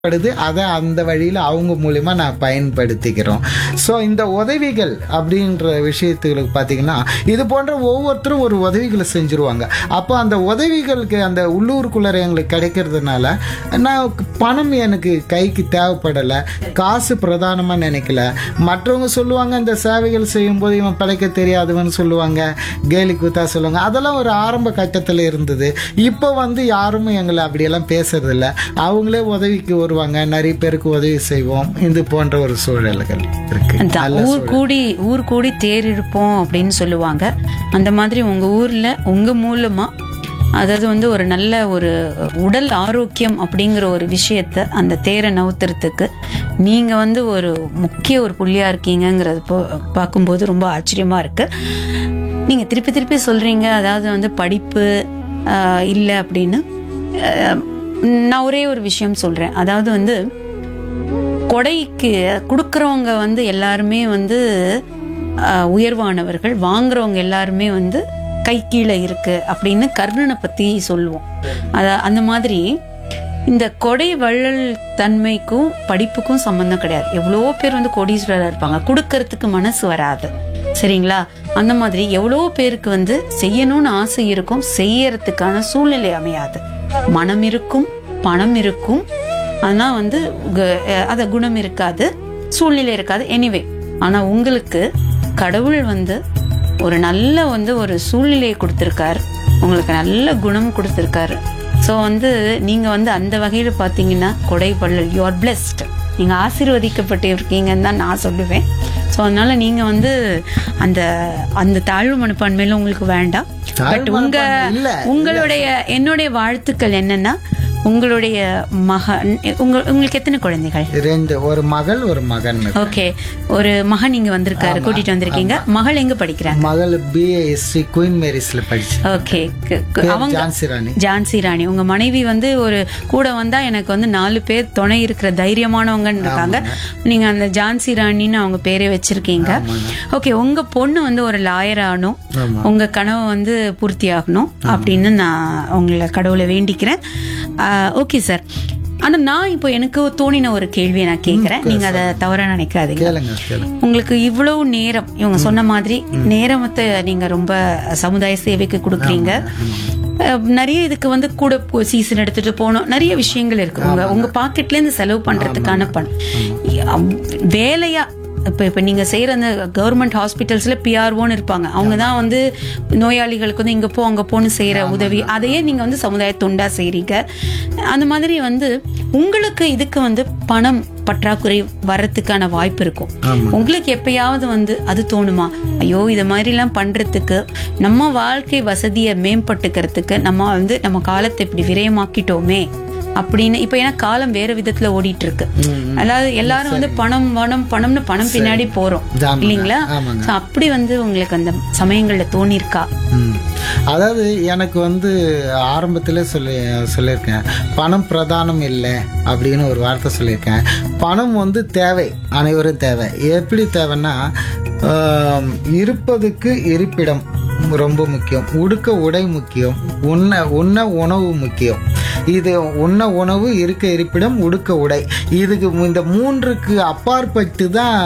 படுது அதை அந்த வழியில் அவங்க மூலிமா நான் பயன்படுத்திக்கிறோம் ஸோ இந்த உதவிகள் அப்படின்ற விஷயத்துக்கு பார்த்தீங்கன்னா இது போன்ற ஒவ்வொருத்தரும் ஒரு உதவிகளை செஞ்சுருவாங்க அப்போ அந்த உதவிகளுக்கு அந்த உள்ளூருக்குள்ளே எங்களுக்கு கிடைக்கிறதுனால நான் பணம் எனக்கு கைக்கு தேவைப்படலை காசு பிரதானமாக நினைக்கல மற்றவங்க சொல்லுவாங்க இந்த சேவைகள் செய்யும்போது இவன் பிழைக்க தெரியாதவன் சொல்லுவாங்க கேலி கூத்தா சொல்லுவாங்க அதெல்லாம் ஒரு ஆரம்ப கட்டத்தில் இருந்தது இப்போ வந்து யாரும் எங்களை அப்படியெல்லாம் பேசுறதில்ல அவங்களே உதவிக்கு வருவாங்க நிறைய பேருக்கு உதவி செய்வோம் இது போன்ற ஒரு சூழல்கள் இருக்கு அதான் நல்ல ஊர் கூடி ஊர் கூடி தேர் இருப்போம் அப்படின்னு சொல்லுவாங்க அந்த மாதிரி உங்க ஊர்ல உங்க மூலமா அதாவது வந்து ஒரு நல்ல ஒரு உடல் ஆரோக்கியம் அப்படிங்கிற ஒரு விஷயத்த அந்த தேரை நவுத்துறதுக்கு நீங்க வந்து ஒரு முக்கிய ஒரு புள்ளியா இருக்கீங்கங்கிறது போ- பார்க்கும்போது ரொம்ப ஆச்சரியமா இருக்கு நீங்க திருப்பி திருப்பி சொல்றீங்க அதாவது வந்து படிப்பு ஆஹ், இல்லை அப்படின்னு ஆஹ், நான் ஒரே ஒரு விஷயம் சொல்றேன் அதாவது வந்து கொடைக்கு கொடுக்கறவங்க வந்து எல்லாருமே வந்து ஆஹ், உயர்வானவர்கள் வாங்குறவங்க எல்லாருமே வந்து கை கீழே இருக்கு அப்படின்னு கர்ணனை பத்தி சொல்லுவோம் அத அந்த மாதிரி இந்த கொடை வள்ளல் தன்மைக்கும் படிப்புக்கும் சம்பந்தம் கிடையாது எவ்வளோ பேர் வந்து கோடீஸ்வரராக இருப்பாங்க கொடுக்கறதுக்கு மனசு வராது சரிங்களா அந்த மாதிரி எவ்வளோ பேருக்கு வந்து செய்யணும்னு ஆசை இருக்கும் செய்யறதுக்கான சூழ்நிலை அமையாது மனம் இருக்கும் பணம் இருக்கும் ஆனா வந்து கு- அஹ் அத குணம் இருக்காது சூழ்நிலை இருக்காது எனிவே ஆனா உங்களுக்கு கடவுள் வந்து ஒரு நல்ல வந்து ஒரு சூழ்நிலையை கொடுத்துருக்காரு உங்களுக்கு நல்ல குணம் கொடுத்துருக்காரு ஸோ வந்து நீங்க வந்து அந்த வகையில பாத்தீங்கன்னா கொடை பள்ளல் யூ ஆர் பிளெஸ்ட் நீங்க ஆசீர்வதிக்கப்பட்டு இருக்கீங்கன்னு தான் நான் சொல்லுவேன் ஸோ அதனால நீங்க வந்து அந்த அந்த தாழ்வு மனப்பான்மையில உங்களுக்கு வேண்டாம் பட் தாழ்வு உங்க மனப்பான்மை இல்ல. உங்களுடைய என்னுடைய வாழ்த்துக்கள் என்னன்னா உங்களுடைய மகன் உங்க உங்களுக்கு எத்தனை குழந்தைகள் ரெண்டு ஒரு மகள் ஒரு மகன் ஓகே ஒரு மகன் இங்க வந்திருக்காரு கூட்டிட்டு வந்திருக்கீங்க மகள் எங்க படிக்கிறாங்க மகள் பிஏ ஹிஸ்டரி குயின் மேரிஸ்ல படிச்சு ஓகே அவங்க ஜான்சி ராணி ஜான்சி ராணி உங்க மனைவி வந்து ஒரு கூட வந்தா எனக்கு வந்து நாலு பேர் துணை இருக்கிற தைரியமானவங்கன்னு இருக்காங்க நீங்க அந்த ஜான்சி ராணின்னு அவங்க பேரே வச்சிருக்கீங்க ஓகே உங்க பொண்ணு வந்து ஒரு லாயர் ஆகணும் ஆமா. உங்க கனவு வந்து பூர்த்தி ஆகணும் அப்படின்னு நான் உங்களை கடவுளை வேண்டிக்கிறேன் ஓகே சார் ஆனா நான் இப்போ எனக்கு தோணின ஒரு கேள்வியை நான் கேட்கறேன் நீங்க அதை தவறா நினைக்காதீங்க கேளுங்க கேளுங்க உங்களுக்கு இவ்வளவு நேரம் இவங்க சொன்ன மாதிரி நேரத்தை நீங்க ரொம்ப சமுதாய சேவைக்கு கொடுக்குறீங்க அஹ், நிறைய இதுக்கு வந்து கூட சீசன் எடுத்துட்டு போகணும் நிறைய விஷயங்கள் இருக்கு உங்க உங்க பாக்கெட்ல இருந்து செலவு பண்றதுக்கான பணம் அம், வேலையா இப்ப இப்ப நீங்க செய்யற அந்த கவர்மெண்ட் ஹாஸ்பிட்டல்ஸ்ல பிஆர்ஓன்னு இருப்பாங்க அவங்க தான் வந்து நோயாளிகளுக்கு வந்து இங்க போ அங்க போன்னு செய்யற உதவி அதையே நீங்க வந்து சமுதாய தொண்டா செய்றீங்க அந்த மாதிரி வந்து உங்களுக்கு இதுக்கு வந்து பணம் பற்றாக்குறை வர்றதுக்கான வாய்ப்பு இருக்கும் உங்களுக்கு எப்பயாவது வந்து அது தோணுமா ஐயோ இத மாதிரி எல்லாம் பண்றதுக்கு நம்ம வாழ்க்கை வசதியை மேம்பட்டுக்கிறதுக்கு நம்ம வந்து நம்ம காலத்தை இப்படி விரயமாக்கிட்டோமே அப்படின்னு இப்ப ஏன்னா காலம் வேற விதத்துல ஓடிட்டு இருக்கு அதாவது எல்லாரும் வந்து பணம் பணம் பணம்னு பணம் பின்னாடி போறோம் ஆமாங்க, இல்லைங்களா ஆமாங்க. So, அப்படி வந்து உங்களுக்கு அந்த சமயங்கள்ல தோணிருக்கா ம். அதாவது எனக்கு வந்து ஆரம்பத்தில் சொல்லி சொல்லியிருக்கேன் பணம் பிரதானம் இல்லை அப்படின்னு ஒரு வார்த்தை சொல்லியிருக்கேன் பணம் வந்து தேவை அனைவரும் தேவை எப்படி தேவைன்னா ஆம், இருப்பதுக்கு இருப்பிடம் ரொம்ப முக்கியம் உடுக்க உடை முக்கியம் உண்ண உண்ண உணவு முக்கியம் இது உண்ண உணவு இருக்க இருப்பிடம் உடுக்க உடை இதுக்கு இந்த மூன்றுக்கு அப்பாற்பட்டு தான்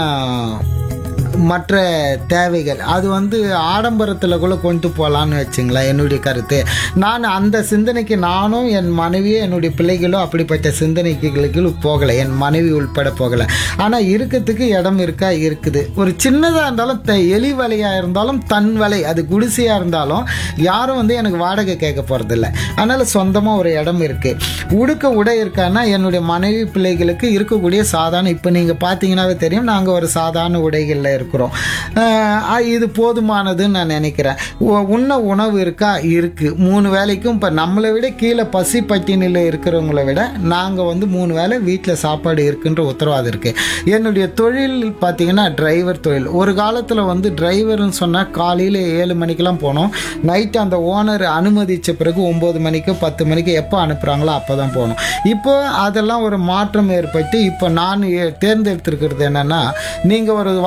மற்ற தேவைகள் அது வந்து ஆடம்பரத்தில் கூட கொண்டு போகலான்னு வச்சுங்களேன் என்னுடைய கருத்து நான் அந்த சிந்தனைக்கு நானும் என் மனைவியும் என்னுடைய பிள்ளைகளும் அப்படிப்பட்ட சிந்தனைகளுக்கு போகலை என் மனைவி உள்பட போகலை ஆனால் இருக்கிறதுக்கு இடம் இருக்கா இருக்குது ஒரு சின்னதாக இருந்தாலும் த- எலி வலையாக இருந்தாலும் தன் வலை அது குடிசையாக இருந்தாலும் யாரும் வந்து எனக்கு வாடகை கேட்க போகிறதில்ல அதனால் சொந்தமாக ஒரு இடம் இருக்குது உடுக்க உடை இருக்கான்னா என்னுடைய மனைவி பிள்ளைகளுக்கு இருக்கக்கூடிய சாதாரண இப்போ நீங்கள் பார்த்தீங்கன்னாவே தெரியும் நாங்கள் ஒரு சாதாரண உடைகளில் இருக்கிறோம் ஆஹ் இது போதுமானதுன்னு நான் நினைக்கிறேன் உ- உண்ண உணவு இருக்கா இருக்கு மூணு வேளைக்கும் இப்போ நம்மளை விட கீழே பசி பட்டினியில் இருக்கிறவங்கள விட நாங்கள் வந்து மூணு வேளை வீட்டில் சாப்பாடு இருக்குன்ற உத்தரவாதம் இருக்கு என்னுடைய தொழில் பார்த்தீங்கன்னா டிரைவர் தொழில் ஒரு காலத்தில் வந்து டிரைவர்னு சொன்னால் காலையில் ஏழு மணிக்கெல்லாம் போனோம் நைட்டு அந்த ஓனர் அனுமதிச்ச பிறகு ஒம்பது மணிக்கு பத்து மணிக்கு எப்போ அனுப்புகிறாங்களோ அப்போ தான் போகணும் இப்போ அதெல்லாம் ஒரு மாற்றம் ஏற்பட்டு இப்போ நான் ஏ- தேர்ந்தெடுத்திருக்கிறது என்னன்னா நீங்கள் ஒரு வாகனம்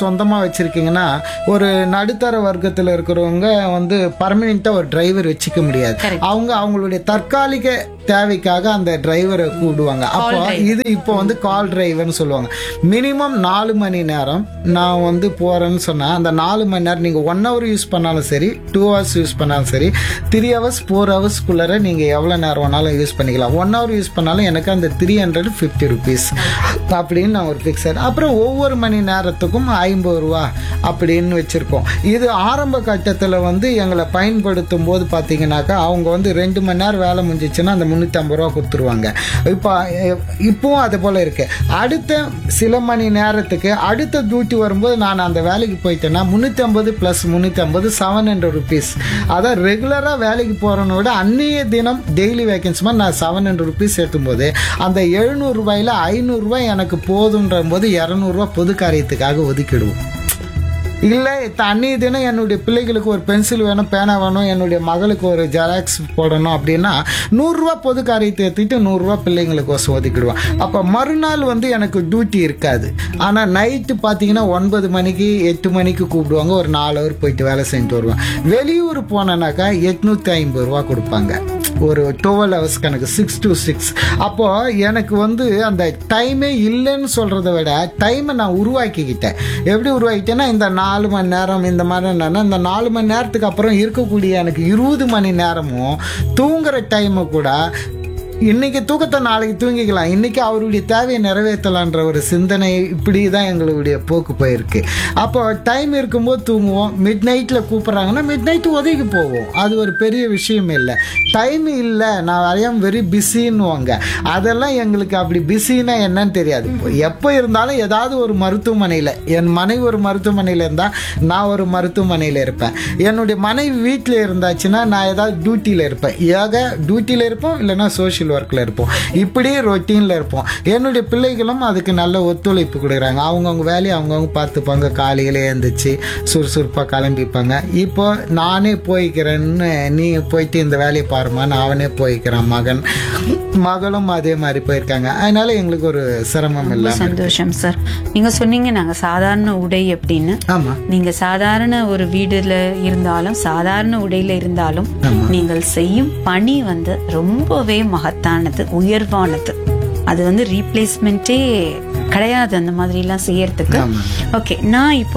சொந்தமாக வச்சுருக்கீங்கன்னா ஒரு நடுத்தர வர்க்கத்தில் இருக்கிறவங்க வந்து பர்மனெண்ட்டாக ஒரு டிரைவர் வச்சுக்க முடியாது அவங்க அவங்களுடைய தற்காலிக தேவைக்காக அந்த டிரைவரை கூடுவாங்க அப்போ இது இப்போ வந்து கால் டிரைவர்னு சொல்லுவாங்க மினிமம் நாலு மணி நேரம் நான் வந்து போறேன்னு சொன்னா அந்த நாலு மணி நேரம் நீங்க ஒன் ஹவர் யூஸ் பண்ணாலும் சரி டூ ஹவர்ஸ் யூஸ் பண்ணாலும் சரி த்ரீ ஹவர்ஸ் ஃபோர் ஹவர்ஸ்க்குள்ளார நீங்க எவ்வளவு நேரம் வேணாலும் யூஸ் பண்ணிக்கலாம் ஒன் ஹவர் யூஸ் பண்ணாலும் எனக்கு அந்த த்ரீ ஹண்ட்ரட் ஃபிஃப்டி ருபீஸ் அப்படின்னு நான் ஒரு ஃபிக்ஸட் அப்புறம் ஒவ்வொரு மணி நேரத்துக்கும் ஐம்பது ரூபா அப்படின்னு வச்சிருக்கோம் இது ஆரம்ப கட்டத்தில் வந்து எங்களை பயன்படுத்தும் போது பார்த்தீங்கன்னாக்கா அவங்க வந்து ரெண்டு மணி நேரம் வேலை முடிஞ்சிச்சுன்னா அந்த முந்நூற்றி ஐம்பது ரூபா கொடுத்துருவாங்க இப்போ அஹ், இப்பவும் அது போல் இருக்கு அடுத்த சில மணி நேரத்துக்கு அடுத்த டியூட்டி வரும்போது நான் அந்த வேலைக்கு போயிட்டேன்னா முந்நூற்றி ஐம்பது ப்ளஸ் முந்நூற்றி ஐம்பது செவன் ஹண்ட்ரட் ருபீஸ் அதான் ரெகுலராக வேலைக்கு போகிறவனை விட அன்னைய தினம் டெய்லி வேகன்சி மாதிரி நான் செவன் ஹண்ட்ரட் ருபீஸ் ஏற்றும்போது அந்த எழுநூறு ரூபாயில ஐநூறுரூவா எனக்கு போதுன்ற போது இரநூறுவா பொது காரியத்துக்காக ஒதுக்கிடுவோம் இல்லை அன்னைய தினம் என்னுடைய பிள்ளைகளுக்கு ஒரு பென்சில் வேணும் பேனா வேணும் என்னுடைய மகளுக்கு ஒரு ஜெராக்ஸ் போடணும் அப்படின்னா நூறுரூவா பொது காரியத்தை ஏற்றிட்டு நூறுரூவா பிள்ளைங்களுக்கு ஒரு ஒதுக்கிடுவேன் அப்போ மறுநாள் வந்து எனக்கு டியூட்டி இருக்காது ஆனால் நைட்டு பார்த்தீங்கன்னா ஒன்பது மணிக்கு எட்டு மணிக்கு கூப்பிடுவாங்க ஒரு நாலு ஹவர் போயிட்டு வேலை செஞ்சுட்டு வருவேன் வெளியூர் போனேனாக்கா எட்நூற்றி ஐம்பது ரூபா கொடுப்பாங்க ஒரு டுவெல் ஹவர்ஸ் கணக்கு சிக்ஸ் டு சிக்ஸ் அப்போ எனக்கு வந்து அந்த டைமே இல்லைன்னு சொல்றதை விட டைமை நான் உருவாக்கிக்கிட்டேன் எப்படி உருவாக்கிட்டேன்னா இந்த நாலு மணி நேரம் இந்த மாதிரி என்னன்னா இந்த நாலு மணி நேரத்துக்கு அப்புறம் இருக்கக்கூடிய எனக்கு இருபது மணி நேரமும் தூங்குற டைமை கூட இன்னைக்கு தூக்கத்தை நாளைக்கு தூங்கிக்கலாம் இன்னைக்கு அவருடைய தேவையை நிறைவேற்றலான்ற ஒரு சிந்தனை இப்படி தான் எங்களுடைய போக்கு போயிருக்கு அப்போ டைம் இருக்கும்போது தூங்குவோம் மிட் நைட்டில் கூப்பிட்றாங்கன்னா மிட் நைட்டு ஒதுக்கி போவோம் அது ஒரு பெரிய விஷயம் இல்லை டைம் இல்லை நான் ஐஎம் வெரி பிஸின்னுவாங்க அதெல்லாம் எங்களுக்கு அப்படி பிஸின்னா என்னன்னு தெரியாது எப்போ இருந்தாலும் ஏதாவது ஒரு மருத்துவமனையில் என் மனைவி ஒரு மருத்துவமனையில் இருந்தால் நான் ஒரு மருத்துவமனையில் இருப்பேன் என்னுடைய மனைவி வீட்டில் இருந்தாச்சுன்னா நான் ஏதாவது டியூட்டியில் இருப்பேன் ஏக டியூட்டியில் இருப்போம் இல்லைன்னா சோஷியல் ஒர்க்கில் இருப்போம் இப்படி ரொட்டீனில் இருப்போம் என்னுடைய பிள்ளைகளும் அதுக்கு நல்ல ஒத்துழைப்பு கொடுக்குறாங்க அவங்கவுங்க வேலையை அவங்கவுங்க பார்த்துப்பாங்க காலையில் எழுந்திரிச்சு சுறுசுறுப்பாக கிளம்பிப்பாங்க இப்போ நானே போய்க்கிறேன்னு நீ போயிட்டு இந்த வேலையை பாருமா நான் அவனே போய்க்கிறான் மகன் மகளும் அதே மாதிரி போயிருக்காங்க அதனால எங்களுக்கு ஒரு சிரமம் இல்லை சந்தோஷம் சார் நீங்க சொன்னீங்க நாங்க சாதாரண உடை அப்படின்னு ஆமாம் நீங்க சாதாரண ஒரு வீடுல இருந்தாலும் சாதாரண உடையில இருந்தாலும் நீங்கள் செய்யும் பணி வந்து ரொம்பவே மகத்தானது உயர்வானது அது வந்து ரீப்ளேஸ்மெண்ட்டே கிடையாது அந்த மாதிரி எல்லாம் செய்யறதுக்கு ஆமாம் ஓகே நான் இப்போ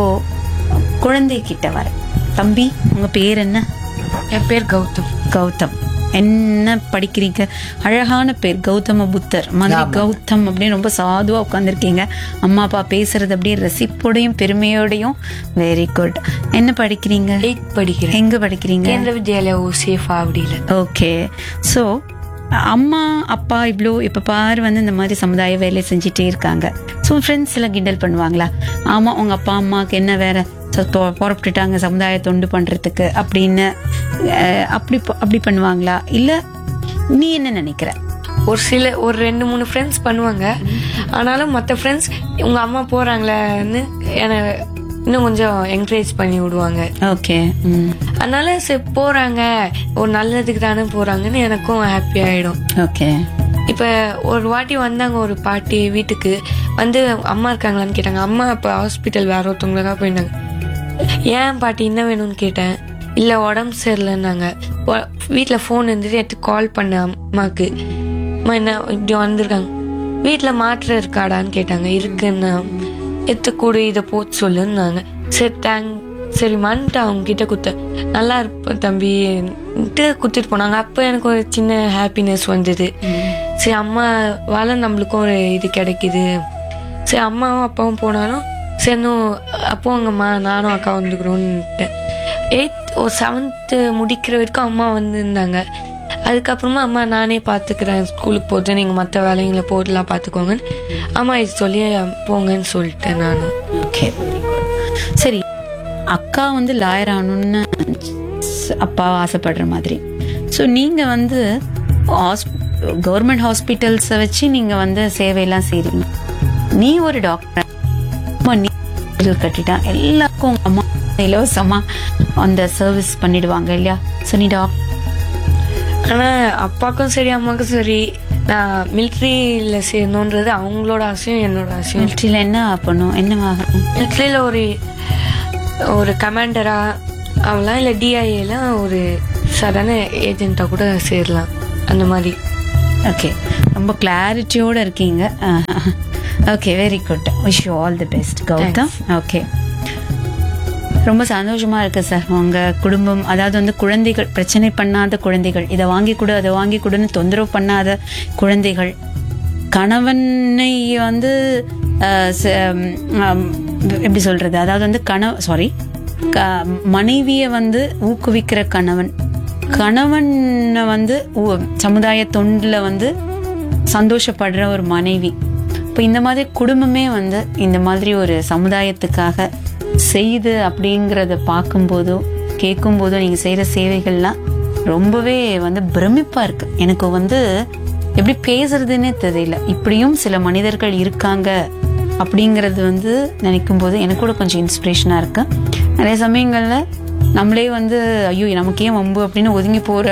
குழந்தை கிட்ட வரேன் தம்பி உங்க பேர் என்ன என் பேர் கௌதம் கௌதம் என்ன படிக்கிறீங்க அழகான பேர் கௌதம புத்தர் மாதிரி கௌதம் அப்படின்னு ரொம்ப சாதுவா உட்காந்துருக்கீங்க அம்மா அப்பா பேசுறது அப்படியே ரசிப்போடையும் பெருமையோடையும் வெரி குட் என்ன படிக்கிறீங்க எயித் படிக்கிறேன் எங்க படிக்கிறீங்க கேந்திர வித்யாலயா ஓ சேஃபா அப்படில ஓகே ஸோ அம்மா அப்பா இவ்வளோ இப்போ பாரு வந்து இந்த மாதிரி சமுதாய வேலை செஞ்சுட்டே இருக்காங்க ஸோ ஃப்ரெண்ட்ஸ் எல்லாம் கிண்டல் பண்ணுவாங்களா ஆமாம் உங்கள் அப்பா அம்மாவுக்கு என்ன வேற ச- பொ- புறப்பட்டுட்டாங்க சமுதாய தொண்டு பண்ணுறதுக்கு அப்படின்னு அஹ், அப்படி ப- அப்படி பண்ணுவாங்களா இல்லை நீ என்ன நினைக்கிற ஒரு சில ஒரு ரெண்டு மூணு ஃப்ரெண்ட்ஸ் பண்ணுவாங்க ஆனாலும் மற்ற ஃப்ரெண்ட்ஸ் உங்க அம்மா போறாங்களேன்னு என்னை இன்னும் கொஞ்சம் என்கரேஜ் பண்ணி விடுவாங்க ஓகே ம் அதனால சரி போறாங்க ஒரு நல்லதுக்கு தானே போறாங்கன்னு எனக்கும் ஹாப்பி ஆயிடும் ஓகே இப்ப ஒரு வாட்டி வந்தாங்க ஒரு பாட்டி வீட்டுக்கு வந்து அம்மா இருக்காங்களான்னு கேட்டாங்க அம்மா இப்ப ஹாஸ்பிட்டல் வேற ஒருத்தவங்களுக்காக போயிருந்தாங்க ஏன் பாட்டி என்ன வேணும்னு கேட்டேன் இல்ல உடம்பு சரியில்லைன்னாங்க ஒ- வீட்ல ஃபோன் இருந்துட்டு எடுத்து கால் பண்ண அம்மாக்கு அம்மா என்ன இப்படி வந்திருக்காங்க வீட்ல மாத்திரை இருக்காடான்னு கேட்டாங்க இருக்குன்னு எடுத்து கொடு இதை போட்டு சொல்லுன்னாங்க சரி தேங்க் சரிம்மான்ட்டு அவங்க கிட்ட குத்த நல்லா இருப்ப தம்பின்ட்டு குத்திட்டு போனாங்க அப்போ எனக்கு ஒரு சின்ன ஹாப்பினஸ் வந்தது சரி அம்மா வாழ நம்மளுக்கும் ஒரு இது கிடைக்குது சரி அம்மாவும் அப்பாவும் போனாலும் சரி இன்னும் அப்போங்கம்மா நானும் அக்கா வந்துக்கிறோன்னுட்டேன் எயித் ஒரு செவன்த்து முடிக்கிற வரைக்கும் அம்மா வந்திருந்தாங்க அதுக்கப்புறமா அம்மா நானே பார்த்துக்கிறேன் ஸ்கூலுக்கு போட்டு நீங்கள் மற்ற வேலைங்களை போட்டுலாம் பார்த்துக்கோங்கன்னு அம்மா இது சொல்லி போங்கன்னு சொல்லிட்டேன் நானும் ஓகே சரி அக்கா வந்து லாயர் ஆகணும்னு ஸ்- அப்பா ஆசைப்படுற மாதிரி ஸோ நீங்கள் வந்து கவர்மெண்ட் ஹாஸ்பிட்டல்ஸை வச்சு நீங்கள் வந்து சேவையெல்லாம் செய்கிறீங்க நீ ஒரு டாக்டர் அம்மா நீ hospital கட்டிட்டா எல்லாருக்கும் உங்க அம்மா இலவசமா அந்த சர்வீஸ் பண்ணிடுவாங்க இல்லையா ஸோ நீ டாக்டர் ஆனால் அப்பாவுக்கும் சரி அம்மாவுக்கும் சரி நான் மிலிட்ரியில் சேரணுன்றது அவங்களோட ஆசையும் என்னோட ஆசையும் மிலிட்ரியில் என்ன பண்ணும் என்னவாகும் மிலிட்ரியில் ஒரு ஒரு கமாண்டரா அவங்களாம் இல்லை டிஐஏலாம் ஒரு சாதாரண ஏஜென்ட்டாக கூட சேரலாம் அந்த மாதிரி ஓகே ரொம்ப கிளாரிட்டியோட இருக்கீங்க okay very good wish you all the best Gautham okay ரொம்ப சந்தோஷமா இருக்கு சார் உங்க குடும்பம் அதாவது வந்து குழந்தைகள் பிரச்சனை பண்ணாத குழந்தைகள் இதை வாங்கி கொடு அதை வாங்கி கொடுன்னு தொந்தரவு பண்ணாத குழந்தைகள் கணவனை வந்து அஹ், ச- ஆம், எப்படி சொல்றது அதாவது வந்து கணவ சாரி மனைவியை வந்து ஊக்குவிக்கிற கணவன் கணவனை வந்து ஊ- சமுதாய தொண்டில் வந்து சந்தோஷப்படுற ஒரு மனைவி இப்போ இந்த மாதிரி குடும்பமே வந்து இந்த மாதிரி ஒரு சமுதாயத்துக்காக செய்யுது அப்படிங்கிறத பார்க்கும்போதோ கேட்கும்போதோ நீங்கள் செய்கிற சேவைகள்லாம் ரொம்பவே வந்து பிரமிப்பா இருக்கு எனக்கு வந்து எப்படி பேசுறதுன்னே தெரியல இப்படியும் சில மனிதர்கள் இருக்காங்க அப்படிங்கிறது வந்து நினைக்கும் போது எனக்கு கூட கொஞ்சம் இன்ஸ்பிரேஷனாக இருக்கு நிறைய சமயங்களில் நம்மளே வந்து ஐயோ நமக்கு ஏன் வம்பு அப்படின்னு ஒதுங்கி போகிற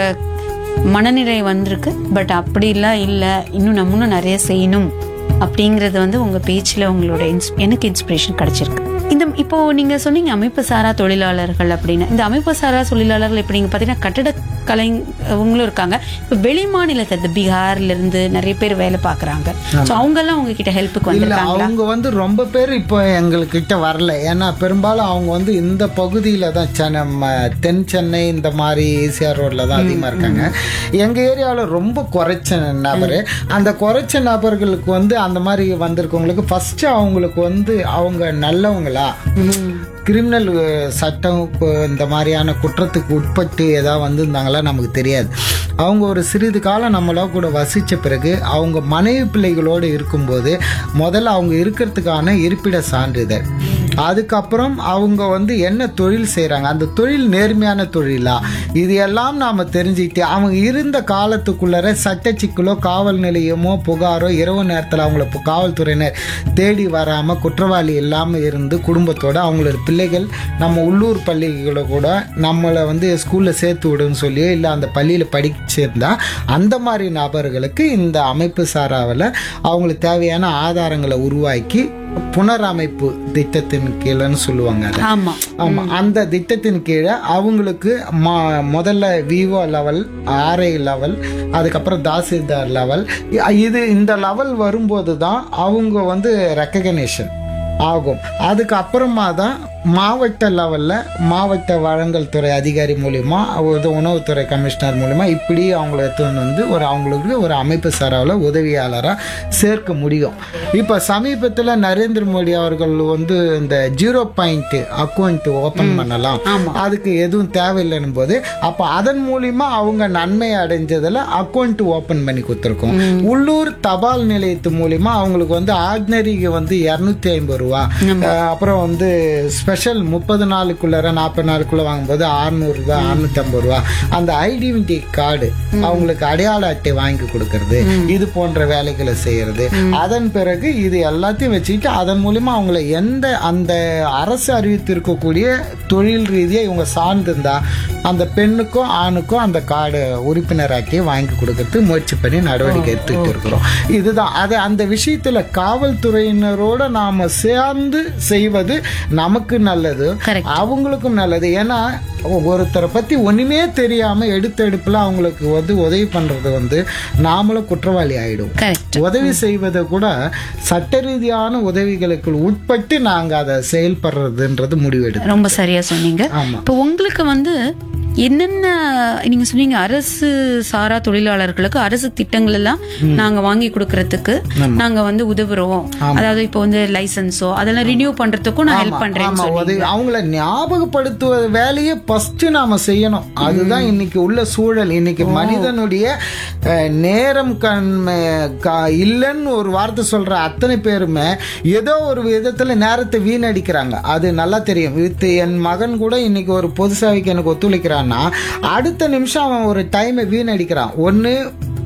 மனநிலை வந்திருக்கு பட் அப்படிலாம் இல்லை இன்னும் நம்மளும் நிறைய செய்யணும் அப்படிங்கிறது வந்து உங்க பேச்சில் உங்களோட இன்ஸ் எனக்கு இன்ஸ்பிரேஷன் கிடைச்சிருக்கு இந்த இப்போ நீங்க சொன்னீங்க அமைப்பு சாரா தொழிலாளர்கள் அப்படின்னு இந்த அமைப்பு சாரா தொழிலாளர்கள் இப்போ நீங்க பாத்தீங்கன்னா கட்டட கலை அவங்களும் இருக்காங்க இப்போ வெளி மாநிலத்தை இந்த பீகார்ல இருந்து நிறைய பேர் வேலை பாக்குறாங்க ஸோ அவங்க எல்லாம் உங்ககிட்ட ஹெல்ப்புக்கு இல்ல வந்திருக்காங்களா அவங்க வந்து ரொம்ப பேர் இப்போ எங்ககிட்ட வரல ஏன்னா பெரும்பாலும் அவங்க வந்து இந்த பகுதியில தான் சென்னை ம- தென் சென்னை இந்த மாதிரி ஈசிஆர் ரோட்ல தான் அதிகமா இருக்காங்க எங்க ஏரியாவில் ரொம்ப குறைச்ச நபர் அந்த குறைச்ச நபர்களுக்கு வந்து அந்த மாதிரி வந்திருக்கவங்களுக்கு ஃபர்ஸ்ட் அவங்களுக்கு வந்து அவங்க நல்லவங்களா கிரிமினல் சட்டம் கு- இந்த மாதிரியான குற்றத்துக்கு உட்பட்டு ஏதாவது வந்திருந்தாங்களா நமக்கு தெரியாது அவங்க ஒரு சிறிது காலம் நம்மளோ கூட வசித்த பிறகு அவங்க மனைவி பிள்ளைகளோடு இருக்கும்போது முதல்ல அவங்க இருக்கிறதுக்கான இருப்பிட சான்றிதழ் அதுக்கப்புறம் அவங்க வந்து என்ன தொழில் செய்கிறாங்க அந்த தொழில் நேர்மையான தொழிலா இது எல்லாம் நாம் தெரிஞ்சுக்கிட்டு அவங்க இருந்த காலத்துக்குள்ளர சட்ட சிக்கலோ காவல் நிலையமோ புகாரோ இரவு நேரத்தில் அவங்கள பு- காவல்துறையினர் தேடி வராமல் குற்றவாளி இல்லாமல் இருந்து குடும்பத்தோட அவங்களோட பிள்ளைகள் நம்ம உள்ளூர் பள்ளிகளை கூட நம்மளை வந்து ஸ்கூலில் சேர்த்து விடுன்னு சொல்லியோ இல்லை அந்த பள்ளியில் படிச்சிருந்தா அந்த மாதிரி நபர்களுக்கு இந்த அமைப்பு சாராவில் அவங்களுக்கு தேவையான ஆதாரங்களை உருவாக்கி புனரமைப்பு திட்டத்தின் கீழன்னு சொல்லுவாங்க அதை ஆமா ஆமா அந்த திட்டத்தின் கீழே அவங்களுக்கு ம- முதல்ல விவோ லெவல் ஆர்ஐ லெவல் அதுக்கப்புறம் தாசில்தார் லெவல் இது இந்த லெவல் வரும்போது தான் அவங்க வந்து ரெக்கக்னேஷன் ஆகும் அதுக்கு அப்புறமா தான் மாவட்ட லெவலில் மாவட்ட வழங்கல் துறை அதிகாரி மூலிமா ஒரு உணவுத்துறை கமிஷனர் மூலிமா இப்படி அவங்கள எடுத்துன்னு வந்து ஒரு அவங்களுக்கு ஒரு அமைப்பு சாராவில் உதவியாளராக சேர்க்க முடியும் இப்போ சமீபத்தில் நரேந்திர மோடி அவர்கள் வந்து இந்த ஜீரோ பாயிண்ட் அக்கௌண்ட் ஓப்பன் பண்ணலாம் அதுக்கு எதுவும் தேவையில்லைன்னும் போது அப்போ அதன் மூலிமா அவங்க நன்மை அடைஞ்சதில் அக்கௌண்ட் ஓப்பன் பண்ணி கொடுத்துருக்கோம் உள்ளூர் தபால் நிலையத்து மூலிமா அவங்களுக்கு வந்து ஆர்டினரிக்கு வந்து இரநூத்தி ஐம்பது ரூபா அஹ் அப்புறம் வந்து ஸ்பெஷல் முப்பது நாளுக்குள்ளார நாற்பது நாளுக்குள்ள வாங்கும்போது அறுநூறு ரூபா அறுநூத்தி ஐம்பது ரூபா அந்த ஐடென்டிட்டி கார்டு அவங்களுக்கு அடையாள அட்டை வாங்கி கொடுக்கறது இது போன்ற வேலைகளை செய்யறது அதன் பிறகு இது எல்லாத்தையும் வச்சுக்கிட்டு அதன் மூலியமா அவங்கள எந்த அந்த அரசு அறிவித்திருக்கக்கூடிய தொழில் ரீதியா இவங்க சார்ந்திருந்தா அந்த பெண்ணுக்கும் ஆணுக்கும் அந்த கார்டு உறுப்பினராக்கி வாங்கி கொடுக்கறதுக்கு முயற்சி பண்ணி நடவடிக்கை எடுத்துக்கிட்டு இருக்கிறோம் இதுதான் அது அந்த விஷயத்துல காவல்துறையினரோட நாம சேர்ந்து செய்வது நமக்கு நல்லது Correct. அவங்களுக்கும் நல்லது ஏன்னா ஒருத்தரை பத்தி ஒண்ணுமே தெரியாம எடுத்த எடுப்புல அவங்களுக்கு வந்து உதவி பண்றது வந்து நாமளும் குற்றவாளி ஆயிடும் கரெக்ட் உதவி செய்வதை கூட சட்ட ரீதியான உதவிகளுக்கு உட்பட்டு நாங்க அதை செயல்படுறதுன்றது முடிவெடுத்தோம் ரொம்ப சரியா சொன்னீங்க ஆமா. இப்போ உங்களுக்கு வந்து என்னென்ன நீங்க சொன்னீங்க அரசு சாரா தொழிலாளர்களுக்கு அரசு திட்டங்கள் எல்லாம் நாங்க வாங்கி கொடுக்கறதுக்கு நாங்க வந்து உதவுறோம் அதாவது இப்போ வந்து லைசன்ஸோ அதெல்லாம் ரினியூ பண்றதுக்கும் நான் ஹெல்ப் பண்றேன்னு ஆமா சொன்னீங்க உதவி அவங்கள ஞாபகப்படுத்துவ வேலையை ஃபர்ஸ்ட் நாம செய்யணும் அதுதான் இன்னைக்கு உள்ள சூழல் இன்னைக்கு மனிதனுடைய அஹ், நேரம் கண்மை க- இல்லைன்னு ஒரு வார்த்தை சொல்ற அத்தனை பேருமே ஏதோ ஒரு விதத்துல நேரத்தை வீணடிக்கிறாங்க அது நல்லா தெரியும் வித் என் மகன் கூட இன்னைக்கு ஒரு பொது சேவைக்கு எனக்கு ஒத்துழைக்கிறான்னா அடுத்த நிமிஷம் அவன் ஒரு டைமை வீணடிக்கிறான் ஒன்னு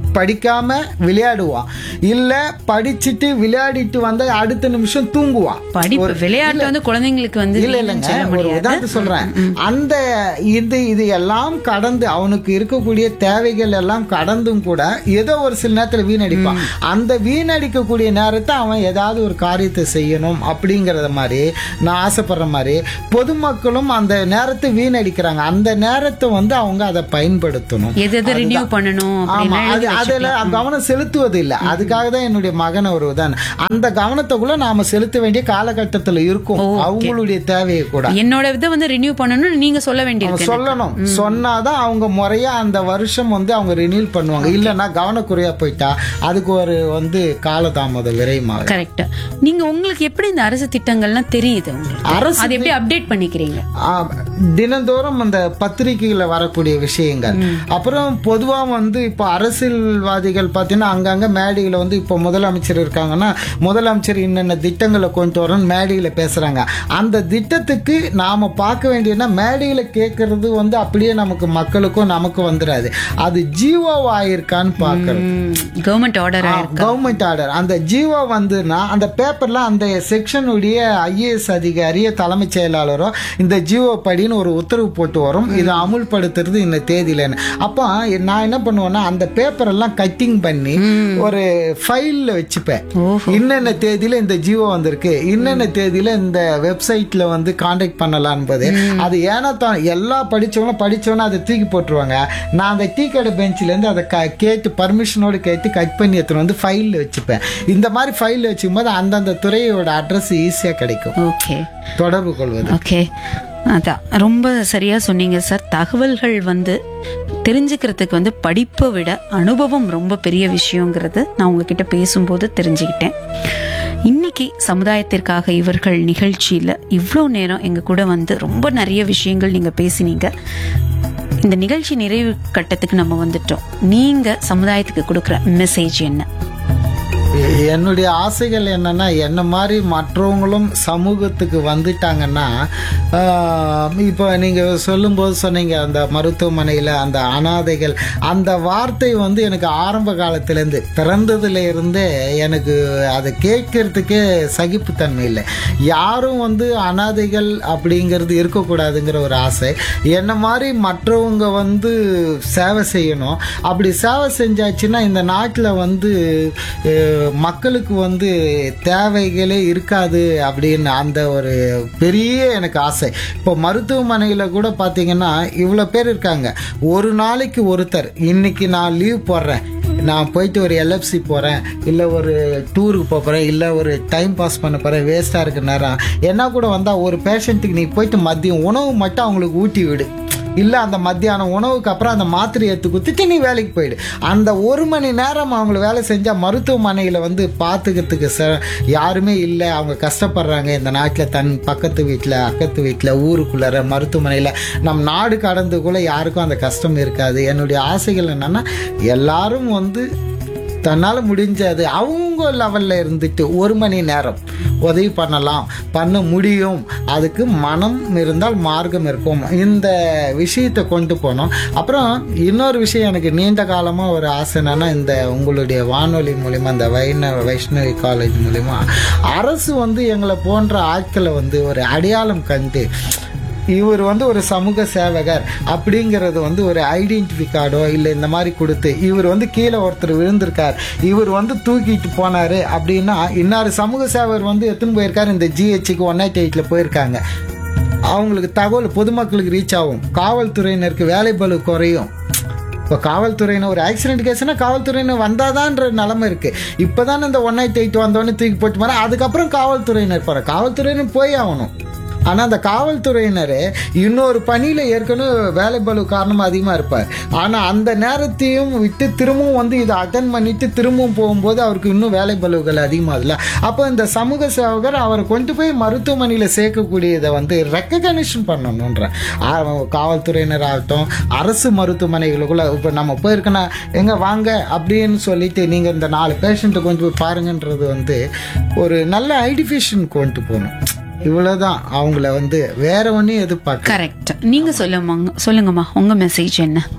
படிக்காம விளையாடுவான் இல்ல படிச்சுட்டு விளையாடிட்டு வந்தா அடுத்த நிமிஷம் தூங்குவான் படிப்பு விளையாட்டு வந்து குழந்தைங்களுக்கு வந்து இல்ல இல்லைன்னு இல்லைங்க சொல்ல ஒரு முடியாது உதாரணத்துக்கு சொல்றேன் அந்த இது இது எல்லாம் கடந்து அவனுக்கு இருக்கக்கூடிய தேவைகள் எல்லாம் கடந்தும் கூட ஏதோ ஒரு சில நேரத்துல வீணடிப்பான் அந்த வீணடிக்கக்கூடிய நேரத்தை அவன் ஏதாவது ஒரு காரியத்தை செய்யணும் அப்படிங்கறத மாதிரி நான் ஆசைப்படுற மாதிரி பொதுமக்களும் அந்த நேரத்தை வீணடிக்கிறாங்க அந்த நேரத்தை வந்து அவங்க அதை பயன்படுத்தணும் எது எது ரினியூ பண்ணணும் ஆமா அப்படின்னு அது அதுல கவனம் செலுத்துவது இல்ல அதுக்காக தான் என்னுடைய மகனை ஒரு உதாரணம் அந்த கவனத்தை கூட நாம செலுத்த வேண்டிய காலகட்டத்துல இருக்கும் அவங்களுடைய தேவையை கூட என்னோட இதை வந்து ரினியூ பண்ணணும்னு நீங்க சொல்ல வேண்டியிருக்கு சொல்லணும் சொன்னாதான் அவங்க முறையா அந்த வருஷம் வந்து அவங்க ரினியூல் பண்ணுவாங்க இல்லைன்னா கவனக்குறையா போயிட்டா அதுக்கு ஒரு வந்து காலதாமதம் விரைமாகும் கரெக்ட் நீங்க உங்களுக்கு எப்படி இந்த அரசு திட்டங்கள்லாம் தெரியுது உங்களுக்கு அரசு அது எப்படி அப்டேட் பண்ணிக்கிறீங்க ஆ, தினந்தோறும் அந்த பத்திரிகையில வரக்கூடிய விஷயங்கள் அப்புறம் பொதுவா வந்து இப்போ அரசியல்வாதிகள் பார்த்தீங்கன்னா அங்கங்க மேடையில வந்து இப்போ முதலமைச்சர் இருக்காங்கன்னா முதலமைச்சர் இன்னென்ன திட்டங்களை கொண்டு வரணும் மேடையில பேசுறாங்க அந்த திட்டத்துக்கு நாம பார்க்க வேண்டியதுன்னா மேடையில கேட்கறது வந்து அப்படியே நமக்கு மக்களுக்கும் நமக்கும் வந்துடாது அது ஜீவோ ஆயிருக்கான்னு பார்க்கறது கவர்மெண்ட் ஆர்டர் கவர்மெண்ட் ஆர்டர் அந்த ஜீவோ வந்துன்னா அந்த பேப்பர்ல அந்த செக்ஷனுடைய ஐஏஎஸ் அதிகாரி தலைமைச் செயலாளரோ இந்த ஜீவோ படின்னு ஒரு உத்தரவு போட்டு வரும் இதை அமுல்படுத்துறது இந்த தேதியிலன்னு அப்போ நான் என்ன பண்ணுவேன்னா அந்த பேப்பர் எல்லாம் கட்டிங் பண்ணி ஒரு ஃபைல்ல வச்சுப்பேன் இன்னென்ன தேதியில இந்த ஜீவோ வந்திருக்கு இன்னென்ன தேதியில இந்த வெப்சைட்ல வந்து காண்டாக்ட் பண்ணலாம் என்பது அது ஏன்னா தான் எல்லா படிச்சவங்களும் படிச்சவனும் அதை தூக்கி போட்டுருவாங்க நான் அந்த டீ கடை பெஞ்சில இருந்து அதை க- கேட்டு பர்மிஷனோடு கேட்டு கட் பண்ணி எடுத்துட்டு வந்து ஃபைல்ல வச்சுப்பேன் இந்த மாதிரி ஃபைல்ல வச்சுக்கும் போது அந்தந்த துறையோட அட்ரஸ் ஈஸியா கிடைக்கும் ஓகே தொடர்பு கொள்வது ஓகே அதான் ரொம்ப சரியா சொன்னீங்க சார் தகவல்கள் வந்து தெரிஞ்சுக்கிறதுக்கு வந்து படிப்பை விட அனுபவம் ரொம்ப பெரிய விஷயங்கிறது நான் உங்ககிட்ட பேசும்போது தெரிஞ்சுக்கிட்டேன் இன்னைக்கு சமுதாயத்திற்காக இவர்கள் நிகழ்ச்சியில இவ்வளோ நேரம் எங்க கூட வந்து ரொம்ப நிறைய விஷயங்கள் நீங்க பேசினீங்க இந்த நிகழ்ச்சி நிறைவு கட்டத்துக்கு நம்ம வந்துட்டோம் நீங்க சமுதாயத்துக்கு கொடுக்குற மெசேஜ் என்ன எ- என்னுடைய ஆசைகள் என்னன்னா என்ன மாதிரி மற்றவங்களும் சமூகத்துக்கு வந்துட்டாங்கன்னா ஆஹ், இப்போ நீங்க சொல்லும்போது சொன்னீங்க அந்த மருத்துவமனையில அந்த அனாதைகள் அந்த வார்த்தை வந்து எனக்கு ஆரம்ப காலத்திலேருந்து பிறந்ததுல இருந்தே எனக்கு அதை கேட்கறதுக்கே சகிப்புத்தன்மை இல்லை யாரும் வந்து அனாதைகள் அப்படிங்கிறது இருக்கக்கூடாதுங்கிற ஒரு ஆசை என்ன மாதிரி மற்றவங்க வந்து சேவை செய்யணும் அப்படி சேவை செஞ்சாச்சுன்னா இந்த நாட்டில் வந்து அஹ், மக்களுக்கு வந்து தேவைகளே இருக்காது அப்படின்னு அந்த ஒரு பெரிய எனக்கு ஆசை இப்போ மருத்துவமனையில் கூட பார்த்தீங்கன்னா இவ்வளோ பேர் இருக்காங்க ஒரு நாளைக்கு ஒருத்தர் இன்னைக்கு நான் லீவ் போடுறேன் நான் போயிட்டு ஒரு எல்எஃப்சி போகிறேன் இல்லை ஒரு டூருக்கு போகிறேன் இல்லை ஒரு டைம் பாஸ் பண்ண போகிறேன் வேஸ்ட்டாக இருக்க நேரம் என்ன கூட வந்தால் ஒரு பேஷண்ட்டுக்கு நீ போயிட்டு மதியம் உணவு மட்டும் அவங்களுக்கு ஊட்டி விடு இல்லை அந்த மத்தியானம் உணவுக்கு அப்புறம் அந்த மாத்திரை எடுத்து குத்திட்டு நீ வேலைக்கு போயிடு அந்த ஒரு மணி நேரம் அவங்கள வேலை செஞ்சால் மருத்துவமனையில் வந்து பார்த்துக்கிறதுக்கு ச யாருமே இல்லை அவங்க கஷ்டப்படுறாங்க இந்த நாட்டில் தன் பக்கத்து வீட்டில் அக்கத்து வீட்டில் ஊருக்குள்ளார மருத்துவமனையில் நம் நாடு கடந்து கூட யாருக்கும் அந்த கஷ்டம் இருக்காது என்னுடைய ஆசைகள் என்னன்னா எல்லாரும் வந்து தன்னால் முடிஞ்சது அவங்க லெவலில் இருந்துட்டு ஒரு மணி நேரம் உதவி பண்ணலாம் பண்ண முடியும் அதுக்கு மனம் இருந்தால் மார்க்கம் இருக்கும் இந்த விஷயத்தை கொண்டு போனோம் அப்புறம் இன்னொரு விஷயம் எனக்கு நீண்ட காலமாக ஒரு ஆசை என்னன்னா இந்த உங்களுடைய வானொலி மூலிமா இந்த வைணவ வைஷ்ணவி காலேஜ் மூலிமா அரசு வந்து எங்களை போன்ற ஆட்களை வந்து ஒரு அடையாளம் கண்டு இவர் வந்து ஒரு சமூக சேவகர் அப்படிங்கிறது வந்து ஒரு ஐடென்டிஃபை கார்டோ இல்லை இந்த மாதிரி கொடுத்து இவர் வந்து கீழே ஒருத்தர் விழுந்திருக்கார் இவர் வந்து தூக்கிட்டு போனாரு அப்படின்னா இன்னார் சமூக சேவகர் வந்து எத்தனை போயிருக்காரு இந்த ஜிஹெச்சுக்கு ஒன் எயிட் எயிட்டில் போயிருக்காங்க அவங்களுக்கு தகவல் பொதுமக்களுக்கு ரீச் ஆகும் காவல்துறையினருக்கு வேலை பளு குறையும் இப்போ காவல்துறையினர் ஒரு ஆக்சிடென்ட் கேஸ்னா காவல்துறையினர் வந்தாதான்ற நிலைமை இருக்கு இப்போதான் இந்த ஒன் எயிட் எயிட் வந்தோடனே தூக்கி போட்டு போறேன் அதுக்கப்புறம் காவல்துறையினர் போற காவல்துறையினர் போய் ஆகணும் ஆனால் அந்த காவல்துறையினர் இன்னொரு பணியில் ஏற்கனவே வேலை பளு காரணமாக அதிகமாக இருப்பார் ஆனால் அந்த நேரத்தையும் விட்டு திரும்பவும் வந்து இதை அட்டன் பண்ணிட்டு திரும்பவும் போகும்போது அவருக்கு இன்னும் வேலை பளுகள் அதிகமாகுதுல்ல அப்போ இந்த சமூக சேவகர் அவரை கொண்டு போய் மருத்துவமனையில் சேர்க்கக்கூடியதை வந்து ரெக்கக்னேஷன் பண்ணணுன்ற ஆ- காவல்துறையினர் ஆகட்டும் அரசு மருத்துவமனைகளுக்குள்ள இப்போ நம்ம போயிருக்கோன்னா எங்க வாங்க அப்படின்னு சொல்லிட்டு நீங்கள் இந்த நாலு பேஷண்ட்டை கொண்டு போய் பாருங்கன்றது வந்து ஒரு நல்ல ஐடிஃபிஷன் கொண்டு போகணும் இவ்வளவுதான் அவங்கள வந்து வேற ஒன்றையும் எதிர்பார்க்க கரெக்ட் நீங்க சொல்லுமாங்க சொல்லுங்கம்மா உங்க மெசேஜ் என்ன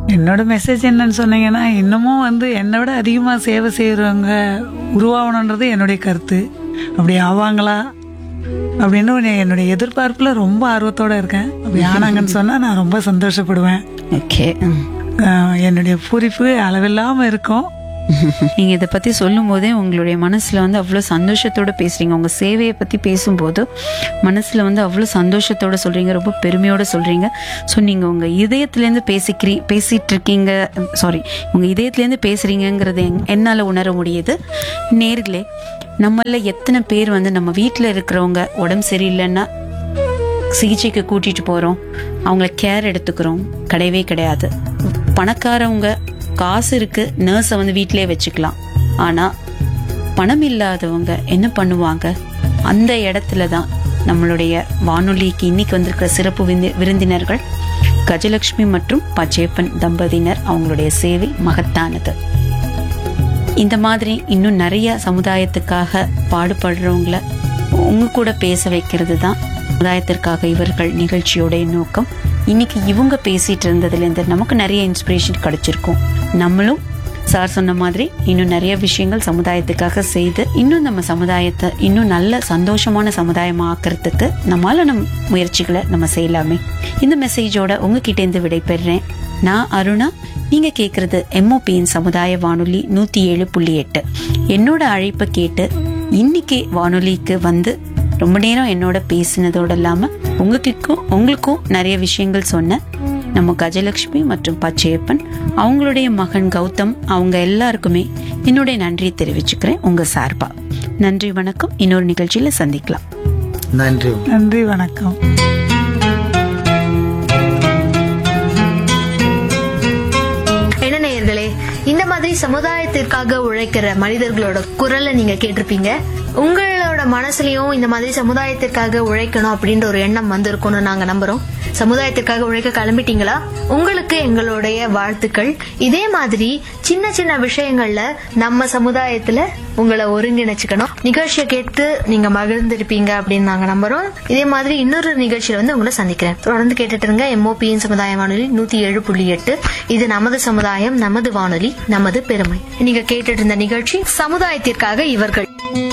என்னோட மெசேஜ் என்னன்னு சொன்னீங்கன்னா இன்னமும் வந்து என்னை விட அதிகமாக சேவை செய்கிறவங்க உருவாகணுன்றது என்னுடைய கருத்து அப்படி ஆவாங்களா அப்படின்னு ஒரு என்னுடைய எதிர்பார்ப்பில் ரொம்ப ஆர்வத்தோட இருக்கேன் அப்படி ஆனாங்கன்னு சொன்னால் நான் ரொம்ப சந்தோஷப்படுவேன் ஓகே ஆஹ் என்னுடைய பூரிப்பு அளவில்லாமல் இருக்கும் நீங்க இதை பத்தி சொல்லும் போதே உங்களுடைய மனசுல வந்து அவ்வளவு சந்தோஷத்தோட பேசுறீங்க உங்க சேவையை பத்தி பேசும்போது மனசுல வந்து அவ்வளவு சந்தோஷத்தோட சொல்றீங்க ரொம்ப பெருமையோட சொல்றீங்க ஸோ நீங்க உங்க இதயத்திலேருந்து பேசிக்கிறீ பேசிட்டு இருக்கீங்க சாரி உங்க இதயத்திலேருந்து பேசுறீங்கங்கிறது என்- என்னால உணர முடியுது நேர்களே நம்மள எத்தனை பேர் வந்து நம்ம வீட்டில் இருக்கிறவங்க உடம்பு சரியில்லைன்னா சிகிச்சைக்கு கூட்டிட்டு போறோம் அவங்கள கேர் எடுத்துக்கிறோம் கிடையவே கிடையாது பணக்காரவங்க காசு இருக்கு நர்ஸை வந்து வீட்டிலே வச்சுக்கலாம் ஆனா பணம் இல்லாதவங்க என்ன பண்ணுவாங்க அந்த இடத்துல தான் நம்மளுடைய வானொலிக்கு இன்னைக்கு வந்திருக்கிற சிறப்பு விருந்தி- விருந்தினர்கள் கஜலட்சுமி மற்றும் பச்சையப்பன் தம்பதியினர் அவங்களுடைய சேவை மகத்தானது இந்த மாதிரி இன்னும் நிறைய சமுதாயத்துக்காக பாடுபடுறவங்கள உங்க கூட பேச வைக்கிறது தான் சமுதாயத்திற்காக இவர்கள் நிகழ்ச்சியோடைய நோக்கம் இன்னைக்கு இவங்க பேசிட்டு இருந்ததுலேருந்து நமக்கு நிறைய இன்ஸ்பிரேஷன் கிடைச்சிருக்கும் நம்மளும் சார் சொன்ன மாதிரி இன்னும் நிறைய விஷயங்கள் சமுதாயத்துக்காக செய்து இன்னும் நம்ம சமுதாயத்தை இன்னும் நல்ல சந்தோஷமான சமுதாயமா ஆக்கிறதுக்கு நம்மளால நம் முயற்சிகளை நம்ம செய்யலாமே இந்த மெசேஜோட உங்ககிட்ட இருந்து விடைபெறுறேன் நான் அருணா நீங்க கேக்குறது எம்ஓபியின் சமுதாய வானொலி நூத்தி ஏழு புள்ளி எட்டு என்னோட அழைப்பை கேட்டு இன்னைக்கு வானொலிக்கு வந்து ரொம்ப நேரம் என்னோட பேசினதோட இல்லாம உங்களுக்கும் உங்களுக்கும் நிறைய விஷயங்கள் சொன்ன நம்ம கஜலட்சுமி மற்றும் பச்சையப்பன் அவங்களுடைய மகன் கௌதம் அவங்க எல்லாருக்குமே என்னுடைய நன்றியை தெரிவிச்சுக்கிறேன் உங்க சார்பா நன்றி வணக்கம் இன்னொரு நிகழ்ச்சியில சந்திக்கலாம் நன்றி நன்றி வணக்கம் என்ன நேயர்களே இந்த மாதிரி சமுதாயத்திற்காக உழைக்கிற மனிதர்களோட குரலை நீங்க கேட்டிருப்பீங்க உங்களோட மனசுலயும் இந்த மாதிரி சமுதாயத்திற்காக உழைக்கணும் அப்படின்ற ஒரு எண்ணம் வந்திருக்கும்னு நாங்க நம்புறோம் சமுதாயத்திற்காக உழைக்க கிளம்பிட்டீங்களா உங்களுக்கு எங்களுடைய வாழ்த்துக்கள் இதே மாதிரி சின்ன சின்ன விஷயங்கள்ல நம்ம சமுதாயத்துல உங்களை ஒருங்கிணைச்சுக்கணும் நிகழ்ச்சியை கேட்டு நீங்க மகிழ்ந்திருப்பீங்க அப்படின்னு நாங்க நம்புறோம் இதே மாதிரி இன்னொரு நிகழ்ச்சியில வந்து உங்களை சந்திக்கிறேன் தொடர்ந்து கேட்டுட்டு இருங்க எம்ஓபியின் சமுதாய வானொலி நூத்தி ஏழு புள்ளி எட்டு இது நமது சமுதாயம் நமது வானொலி நமது பெருமை நீங்க கேட்டுட்டு இருந்த நிகழ்ச்சி சமுதாயத்திற்காக இவர்கள்